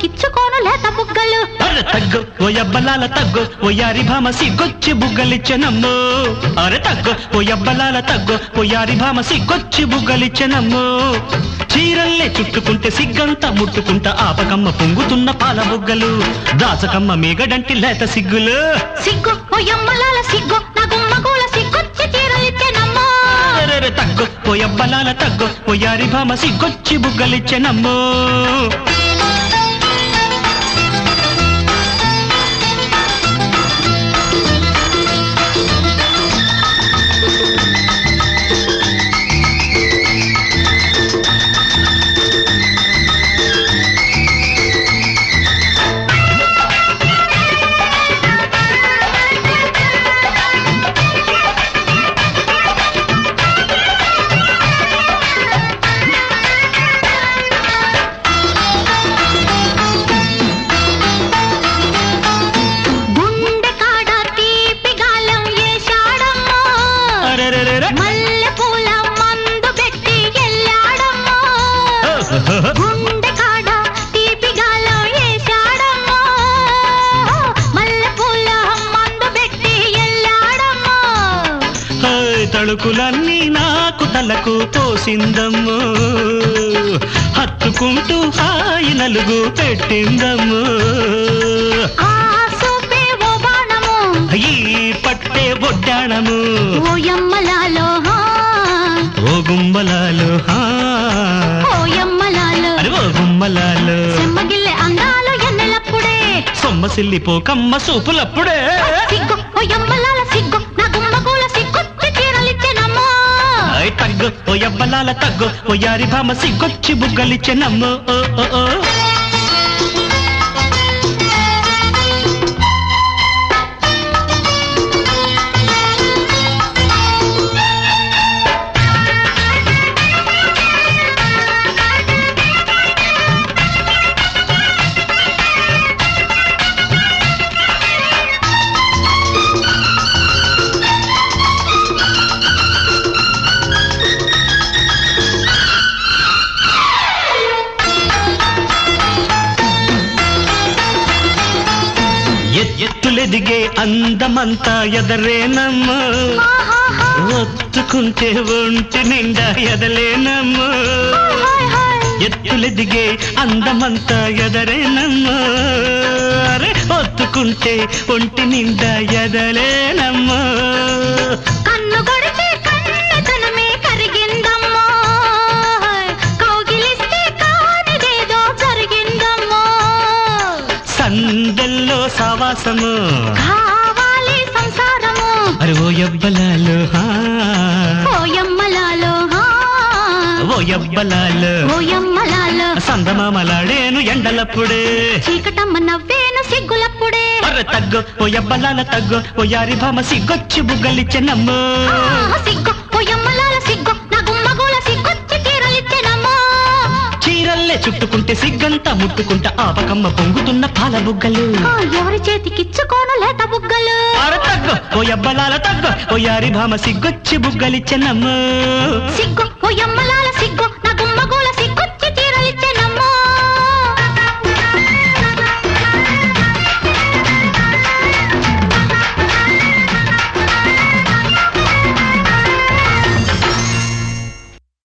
చేతికిచ్చుకోను లేత బుగ్గలు అరే తగ్గు ఓ అబ్బలాల తగ్గు ఓ యారి భామ సిగ్గొచ్చి బుగ్గలిచ్చనమ్మో అరే తగ్గు ఓ అబ్బలాల తగ్గు ఓ యారి భామ సిగ్గొచ్చి బుగ్గలిచ్చనమ్మో చీరల్లే చుట్టుకుంటే సిగ్గంతా ముట్టుకుంటా ఆపకమ్మ పొంగుతున్న పాల బుగ్గలు దాచకమ్మ మేగడంటి లేత సిగ్గులు సిగ్గు ఓ యమ్మలాల సిగ్గు నా గుమ్మగూల సిగ్గొచ్చి తీరలిచ్చెనమ్మో అరెరెరె తగ్గు ఓ అబ్బలాల తగ్గు ఓ యారి భామ సిగ్గొచ్చి బుగ్గలిచ్చనమ్మో గుండె కాడ తీపి గాలం ఏశాడమ్మో అరెరెరెరె మల్లె పూల మందు పెట్టి ఎల్లాడమ్మో గుండె కాడ తీపి గాలం ఏశాడమ్మో మల్లె పూల మందు పెట్టి ఎల్లాడమ్మో హాయ్ తళుకులన్నీ నాకు తలకు పోసిందమ్ము హత్తుకుంటూ హాయి నలుగు పెట్టిందమ్ము ఆ సూపే ఓ బాణము ఈ పట్టే బొడ్డాణము ఓ యమ్మలాలో హా, ఓ గుమ్మలాలు హా ఓ యమ్మలాలో అరే ఓ గుమ్మలాలు చెమ్మగిల్లె అందాలు ఎన్నెలప్పుడే సొమ్మసిల్లి పోకమ్మ సూపులప్పుడే సిగ్గు ఓ యమ్మలాల సిగ్గు నా గుమ్మగూల సిగ్గుచ్చి చీరలిచ్చెనమ్మో హాయ్ తగ్గు ఓ ఎవ్వలాల తగ్గు ఓ యారి భామ సిగ్గొచ్చి బుగ్గలిచ్చెనమ్ము ఓ ఓ ఓ ఎత్తులెదిగే అందమంతా ఎదరేనమ్మా ఆహాహా, ఒత్తుకుంటే ఒంటి నిండా ఎదలేనమ్మా హాయ్ హాయ్. ఎత్తులెదిగే అందమంతా ఎదరేనమ్మా అరే ఒత్తుకుంటే ఒంటి నిండా ఎదలేనమ్మా కన్ను కొడితే కన్నతనమే కరిగిందమ్మో కౌగిలిస్తే కానిదేదో జరిగిందమ్మో సందెల్లో సావాసము కావాలి సంసారము అరే ఓ ఎవ్వలాలు హా ఓయమ్మలాలో హా, ఓ ఎవ్వలాలు ఓయమ్మలాలో సందమామలాడేను ఎండలప్పుడే చీకటమ్మ నవ్వేను సిగ్గులప్పుడే అరే తగ్గు ఓ ఎవ్వలాల తగ్గు ఓ యారి భామ సిగ్గొచ్చి బుగ్గలిచ్చెనమ్ము ఆహా, సిగ్గు ఓయమ్మలాల సిగ్గు నా గుమ్మగూల సిగ్గొచ్చి తీరలిచ్చెనమ్మో చీరల్లే చుట్టుకుంటే సిగ్గంతా ముట్టుకుంటా ఆపకమ్మ పొంగుతున్న పాల బుగ్గలు ఆ, ఎవరి చేతికిచ్చుకోను లేత బుగ్గలు అరే తగ్గు ఓ ఎవ్వలాల తగ్గు ఓ యారి భామ సిగ్గొచ్చి బుగ్గలిచ్చెనమ్ము సిగ్గు ఓయమ్మలాల